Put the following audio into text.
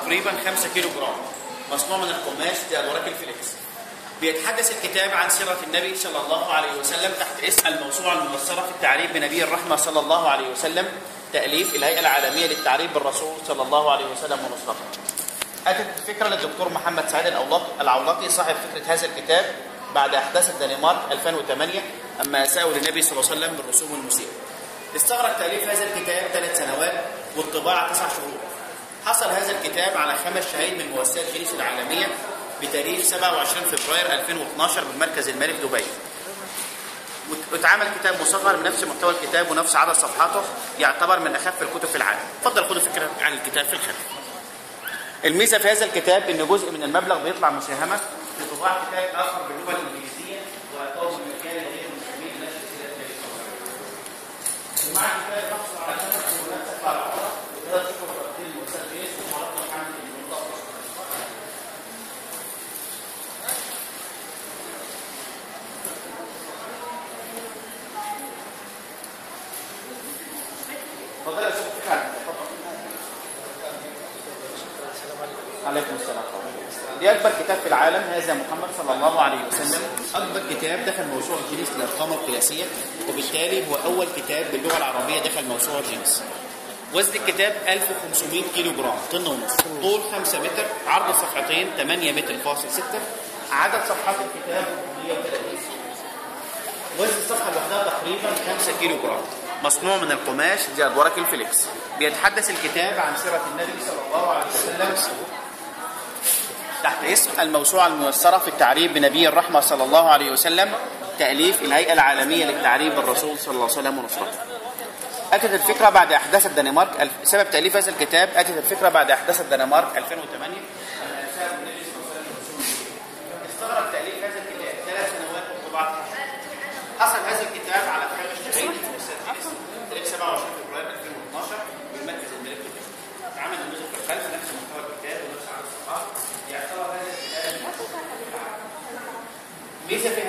تقريبا 5 كيلو جرام مصنوع من القماش زي الورق الفليكس بيتحدث الكتاب عن سيرة النبي صلى الله عليه وسلم تحت اسم الموسوعة الميسرة في التعريف بنبي الرحمة صلى الله عليه وسلم تأليف الهيئة العالمية للتعريف بالرسول صلى الله عليه وسلم ونصرته. أتت الفكرة للدكتور محمد سعيد الأولاق- العولاقي صاحب فكرة هذا الكتاب بعد أحداث الدنمارك 2008 أما أساءوا للنبي صلى الله عليه وسلم بالرسوم المسيئة. استغرق تأليف هذا الكتاب ثلاث سنوات والطباعة تسع شهور. حصل هذا الكتاب على خمس شهايد من مؤسسات جينيس العالمية بتاريخ 27 فبراير 2012 بالمركز المالي في دبي. واتعمل كتاب مصغر بنفس محتوى الكتاب ونفس عدد صفحاته يعتبر من اخف الكتب في العالم. اتفضل خدوا فكره عن الكتاب في الخلف. الميزه في هذا الكتاب ان جزء من المبلغ بيطلع مساهمه في طباعه كتاب اخر باللغه الانجليزيه واعطائه من مكان غير المسلمين لنشر كتاب ومع الكتاب نحصل على خمس مهمات تطلع العمره وثلاث شهور تقديم المؤسسات جيش ومعرضنا محمد بن مصطفى تفضل يا شيخ فكرة تفضل عليكم السلام دي أكبر كتاب في العالم هذا محمد صلى الله عليه وسلم أكبر كتاب دخل موسوعة جينيس للأرقام القياسية وبالتالي هو أول كتاب باللغة العربية دخل موسوعة جينيس وزن الكتاب 1500 كيلو جرام طن ونص طول 5 متر عرض الصفحتين 8 متر فاصل 6 عدد صفحات الكتاب 130 وزن الصفحة لوحدها تقريبا 5 كيلو جرام مصنوع من القماش زي ورق الفليكس بيتحدث الكتاب عن سيرة النبي صلى الله عليه وسلم تحت اسم الموسوعة الميسرة في التعريف بنبي الرحمة صلى الله عليه وسلم تأليف الهيئة العالمية للتعريف بالرسول صلى الله عليه وسلم ونصرته أتت الفكرة بعد أحداث الدنمارك الف- سبب تأليف هذا الكتاب أتت الفكرة بعد أحداث الدنمارك 2008 استغرق تأليف هذا الكتاب ثلاث سنوات وطباعته حصل هذا الكتاب على خمس شهرين تاريخ 27 فبراير 2012 بالمركز الملكي الدولي. عمل نموذج في الخلف نفس محتوى الكتاب ونفس عدد الصفحات يعتبر هذا الكتاب ميزه في